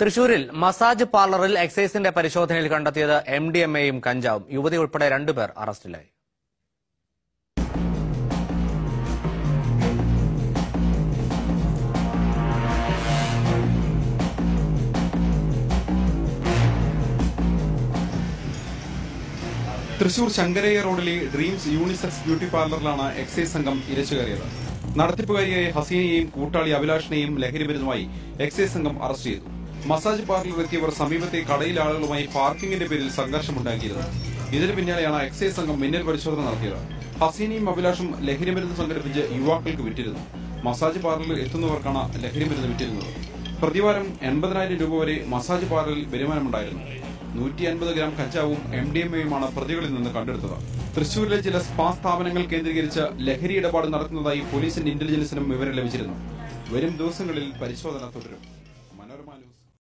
തൃശൂരിൽ മസാജ് പാർലറിൽ എക്സൈസിന്റെ പരിശോധനയിൽ കണ്ടെത്തിയത് എം ഡി എം എയും കഞ്ചാവും യുവതി ഉൾപ്പെടെ രണ്ടുപേർ അറസ്റ്റിലായി തൃശൂർ ശങ്കരയ്യ റോഡിലെ ഡ്രീംസ് യൂണിസെക്സ് ബ്യൂട്ടി പാർലറിലാണ് എക്സൈസ് സംഘം ഇരച്ചു കയറിയത് നടത്തിപ്പുകാരിയായ ഹസീനയെയും കൂട്ടാളി അഭിലാഷിനെയും ലഹരിമരുന്നുമായി എക്സൈസ് സംഘം അറസ്റ്റ് ചെയ്തു മസാജ് പാർലറിൽ എത്തിയവർ സമീപത്തെ കടയിലെ ആളുകളുമായി പാർക്കിംഗിന്റെ പേരിൽ സംഘർഷമുണ്ടാക്കിയിരുന്നു ഇതിന് പിന്നാലെയാണ് എക്സൈസ് സംഘം മിന്നൽ പരിശോധന നടത്തിയത് ഹസീനയും അഭിലാഷും ലഹരിമരുന്ന് സംഘടിപ്പിച്ച് യുവാക്കൾക്ക് വിറ്റിരുന്നു മസാജ് പാർലറിൽ എത്തുന്നവർക്കാണ് ലഹരിമരുന്ന് വിറ്റിരുന്നത് പ്രതിവാരം എൺപതിനായിരം രൂപ വരെ മസാജ് പാർലറിൽ വരുമാനമുണ്ടായിരുന്നു നൂറ്റി അൻപത് ഗ്രാം കഞ്ചാവും എം ഡി എം എയുമാണ് പ്രതികളിൽ നിന്ന് കണ്ടെടുത്തത് തൃശൂരിലെ ചില സ്പാ സ്ഥാപനങ്ങൾ കേന്ദ്രീകരിച്ച് ലഹരി ഇടപാട് നടത്തുന്നതായി പോലീസിന്റെ ഇന്റലിജൻസിനും വിവരം ലഭിച്ചിരുന്നു വരും ദിവസങ്ങളിൽ പരിശോധന തുടരും മനോരമ ന്യൂസ്